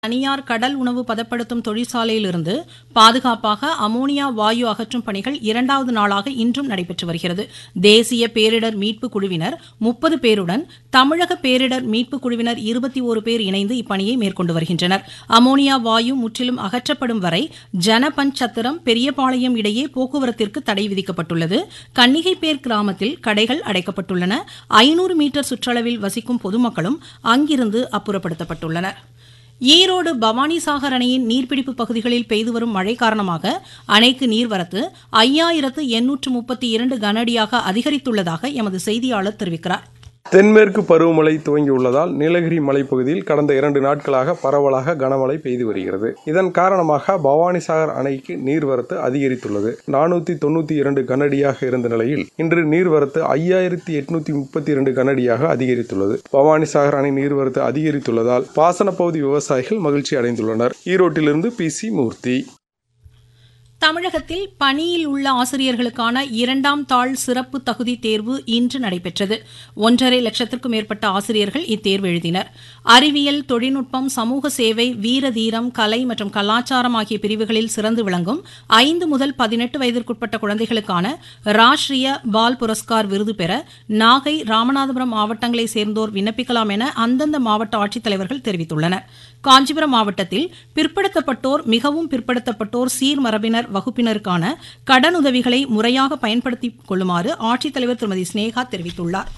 தனியார் கடல் உணவு பதப்படுத்தும் தொழிற்சாலையிலிருந்து பாதுகாப்பாக அமோனியா வாயு அகற்றும் பணிகள் இரண்டாவது நாளாக இன்றும் நடைபெற்று வருகிறது தேசிய பேரிடர் மீட்பு குழுவினர் முப்பது பேருடன் தமிழக பேரிடர் மீட்பு குழுவினர் இருபத்தி ஒரு பேர் இணைந்து இப்பணியை மேற்கொண்டு வருகின்றனர் அமோனியா வாயு முற்றிலும் அகற்றப்படும் வரை ஜனபஞ்ச் சத்திரம் பெரியபாளையம் இடையே போக்குவரத்திற்கு தடை விதிக்கப்பட்டுள்ளது கன்னிகைப்பேர் கிராமத்தில் கடைகள் அடைக்கப்பட்டுள்ளன ஐநூறு மீட்டர் சுற்றளவில் வசிக்கும் பொதுமக்களும் அங்கிருந்து அப்புறப்படுத்தப்பட்டுள்ளனர் ஈரோடு பவானிசாகர் அணையின் நீர்பிடிப்பு பகுதிகளில் பெய்து வரும் மழை காரணமாக அணைக்கு நீர்வரத்து ஐயாயிரத்து எண்ணூற்று முப்பத்தி இரண்டு கனஅடியாக அதிகரித்துள்ளதாக எமது செய்தியாளர் தெரிவிக்கிறார் தென்மேற்கு பருவமழை துவங்கியுள்ளதால் நீலகிரி மலைப்பகுதியில் கடந்த இரண்டு நாட்களாக பரவலாக கனமழை பெய்து வருகிறது இதன் காரணமாக பவானிசாகர் அணைக்கு நீர்வரத்து அதிகரித்துள்ளது நானூத்தி தொண்ணூத்தி இரண்டு கனஅடியாக இருந்த நிலையில் இன்று நீர்வரத்து ஐயாயிரத்தி எட்நூத்தி முப்பத்தி இரண்டு கனஅடியாக அதிகரித்துள்ளது பவானிசாகர் அணை நீர்வரத்து அதிகரித்துள்ளதால் பாசன பகுதி விவசாயிகள் மகிழ்ச்சி அடைந்துள்ளனர் ஈரோட்டிலிருந்து பி சி மூர்த்தி தமிழகத்தில் பணியில் உள்ள ஆசிரியர்களுக்கான இரண்டாம் தாள் சிறப்பு தகுதி தேர்வு இன்று நடைபெற்றது ஒன்றரை லட்சத்திற்கும் மேற்பட்ட ஆசிரியர்கள் இத்தேர்வு எழுதினர் அறிவியல் தொழில்நுட்பம் சமூக சேவை வீர தீரம் கலை மற்றும் கலாச்சாரம் ஆகிய பிரிவுகளில் சிறந்து விளங்கும் ஐந்து முதல் பதினெட்டு வயதிற்குட்பட்ட குழந்தைகளுக்கான ராஷ்டிரிய பால் புரஸ்கார் விருது பெற நாகை ராமநாதபுரம் மாவட்டங்களை சேர்ந்தோர் விண்ணப்பிக்கலாம் என அந்தந்த மாவட்ட ஆட்சித்தலைவர்கள் தெரிவித்துள்ளனர் காஞ்சிபுரம் மாவட்டத்தில் பிற்படுத்தப்பட்டோர் மிகவும் பிற்படுத்தப்பட்டோர் சீர்மரபினர் வகுப்பினருக்கான கடனுதவிகளை முறையாக பயன்படுத்திக் கொள்ளுமாறு ஆட்சித்தலைவர் திருமதி ஸ்னேகா தெரிவித்துள்ளார்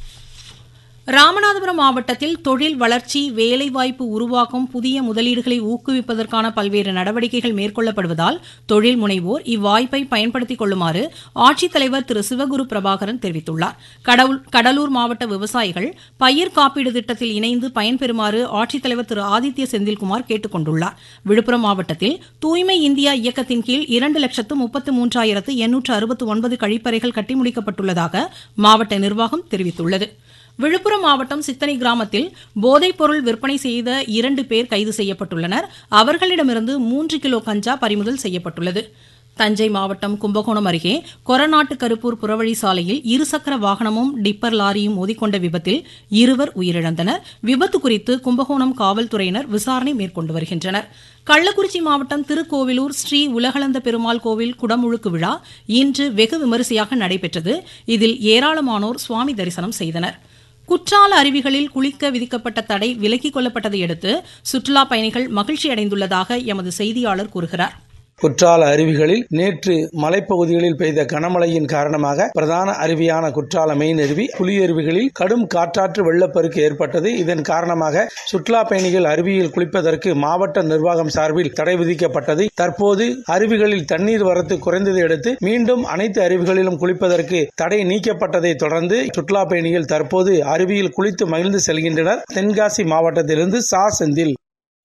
ராமநாதபுரம் மாவட்டத்தில் தொழில் வளர்ச்சி வேலைவாய்ப்பு உருவாக்கும் புதிய முதலீடுகளை ஊக்குவிப்பதற்கான பல்வேறு நடவடிக்கைகள் மேற்கொள்ளப்படுவதால் தொழில் முனைவோர் இவ்வாய்ப்பை பயன்படுத்திக் கொள்ளுமாறு ஆட்சித்தலைவர் திரு சிவகுரு பிரபாகரன் தெரிவித்துள்ளார் கடலூர் மாவட்ட விவசாயிகள் பயிர் காப்பீடு திட்டத்தில் இணைந்து பயன்பெறுமாறு ஆட்சித்தலைவர் திரு ஆதித்ய செந்தில்குமார் கேட்டுக் கொண்டுள்ளார் விழுப்புரம் மாவட்டத்தில் தூய்மை இந்தியா இயக்கத்தின் கீழ் இரண்டு லட்சத்து முப்பத்து மூன்றாயிரத்து எண்ணூற்று அறுபத்து ஒன்பது கழிப்பறைகள் கட்டி முடிக்கப்பட்டுள்ளதாக மாவட்ட நிர்வாகம் தெரிவித்துள்ளது விழுப்புரம் மாவட்டம் சித்தனை கிராமத்தில் போதைப் பொருள் விற்பனை செய்த இரண்டு பேர் கைது செய்யப்பட்டுள்ளனர் அவர்களிடமிருந்து மூன்று கிலோ கஞ்சா பறிமுதல் செய்யப்பட்டுள்ளது தஞ்சை மாவட்டம் கும்பகோணம் அருகே கொரநாட்டு கருப்பூர் புறவழி சாலையில் இருசக்கர வாகனமும் டிப்பர் லாரியும் மோதிக்கொண்ட விபத்தில் இருவர் உயிரிழந்தனர் விபத்து குறித்து கும்பகோணம் காவல்துறையினர் விசாரணை மேற்கொண்டு வருகின்றனர் கள்ளக்குறிச்சி மாவட்டம் திருக்கோவிலூர் ஸ்ரீ உலகளந்த பெருமாள் கோவில் குடமுழுக்கு விழா இன்று வெகு விமரிசையாக நடைபெற்றது இதில் ஏராளமானோர் சுவாமி தரிசனம் செய்தனர் குற்றால அருவிகளில் குளிக்க விதிக்கப்பட்ட தடை விலக்கிக் கொள்ளப்பட்டதை அடுத்து சுற்றுலா பயணிகள் மகிழ்ச்சி அடைந்துள்ளதாக எமது செய்தியாளர் கூறுகிறார் குற்றால அருவிகளில் நேற்று மலைப்பகுதிகளில் பெய்த கனமழையின் காரணமாக பிரதான அருவியான குற்றால மெயின் அருவி புலியருவிகளில் கடும் காற்றாற்று வெள்ளப்பெருக்கு ஏற்பட்டது இதன் காரணமாக சுற்றுலா பயணிகள் அருவியில் குளிப்பதற்கு மாவட்ட நிர்வாகம் சார்பில் தடை விதிக்கப்பட்டது தற்போது அருவிகளில் தண்ணீர் வரத்து குறைந்ததை அடுத்து மீண்டும் அனைத்து அருவிகளிலும் குளிப்பதற்கு தடை நீக்கப்பட்டதை தொடர்ந்து சுற்றுலா பயணிகள் தற்போது அருவியில் குளித்து மகிழ்ந்து செல்கின்றனர் தென்காசி மாவட்டத்திலிருந்து சா செந்தில்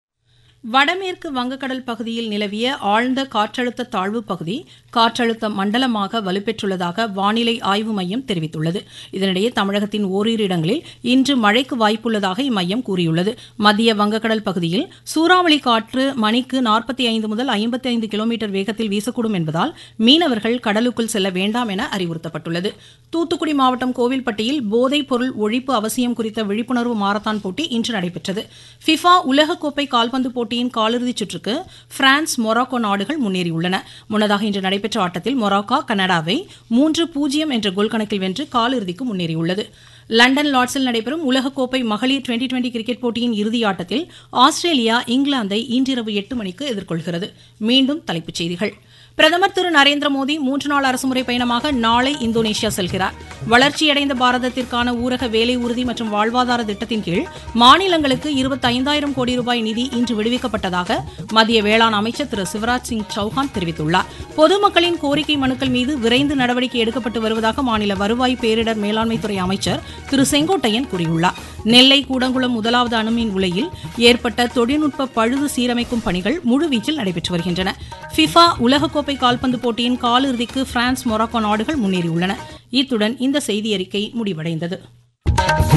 வடமேற்கு வங்கக்கடல் பகுதியில் நிலவிய ஆழ்ந்த காற்றழுத்த தாழ்வு பகுதி காற்றழுத்த மண்டலமாக வலுப்பெற்றுள்ளதாக வானிலை ஆய்வு மையம் தெரிவித்துள்ளது இதனிடையே தமிழகத்தின் ஓரிரு இடங்களில் இன்று மழைக்கு வாய்ப்புள்ளதாக இம்மையம் கூறியுள்ளது மத்திய வங்கக்கடல் பகுதியில் சூறாவளி காற்று மணிக்கு நாற்பத்தி ஐந்து முதல் ஐம்பத்தி ஐந்து கிலோமீட்டர் வேகத்தில் வீசக்கூடும் என்பதால் மீனவர்கள் கடலுக்குள் செல்ல வேண்டாம் என அறிவுறுத்தப்பட்டுள்ளது தூத்துக்குடி மாவட்டம் கோவில்பட்டியில் போதைப் பொருள் ஒழிப்பு அவசியம் குறித்த விழிப்புணர்வு மாரத்தான் போட்டி இன்று நடைபெற்றது ஃபிஃபா உலகக்கோப்பை கால்பந்து போட்டி போட்டியின் காலிறுதிச் சுற்றுக்கு பிரான்ஸ் மொராக்கோ நாடுகள் முன்னேறியுள்ளன முன்னதாக இன்று நடைபெற்ற ஆட்டத்தில் மொராக்கோ கனடாவை மூன்று பூஜ்ஜியம் என்ற கோல் கணக்கில் வென்று காலிறுதிக்கு முன்னேறியுள்ளது லண்டன் லார்ட்ஸில் நடைபெறும் உலகக்கோப்பை மகளிர் டுவெண்டி டுவெண்டி கிரிக்கெட் போட்டியின் இறுதி ஆட்டத்தில் ஆஸ்திரேலியா இங்கிலாந்தை இன்றிரவு எட்டு மணிக்கு எதிர்கொள்கிறது மீண்டும் தலைப்புச் செய்திகள் பிரதமர் திரு நரேந்திர மோடி மூன்று நாள் அரசுமுறை பயணமாக நாளை இந்தோனேஷியா செல்கிறார் வளர்ச்சியடைந்த பாரதத்திற்கான ஊரக வேலை உறுதி மற்றும் வாழ்வாதார திட்டத்தின் கீழ் மாநிலங்களுக்கு இருபத்தைந்தாயிரம் கோடி ரூபாய் நிதி இன்று விடுவிக்கப்பட்டதாக மத்திய வேளாண் அமைச்சர் திரு சிவராஜ் சிங் சௌஹான் தெரிவித்துள்ளார் பொதுமக்களின் கோரிக்கை மனுக்கள் மீது விரைந்து நடவடிக்கை எடுக்கப்பட்டு வருவதாக மாநில வருவாய் பேரிடர் மேலாண்மைத்துறை அமைச்சர் திரு செங்கோட்டையன் கூறியுள்ளார் நெல்லை கூடங்குளம் முதலாவது அணுமின் உலையில் ஏற்பட்ட தொழில்நுட்ப பழுது சீரமைக்கும் பணிகள் முழுவீச்சில் நடைபெற்று வருகின்றன ஃபிஃபா உலகக்கோப்பை கால்பந்து போட்டியின் காலிறுதிக்கு பிரான்ஸ் மொராக்கோ நாடுகள் முன்னேறியுள்ளன இத்துடன் இந்த செய்தியறிக்கை முடிவடைந்தது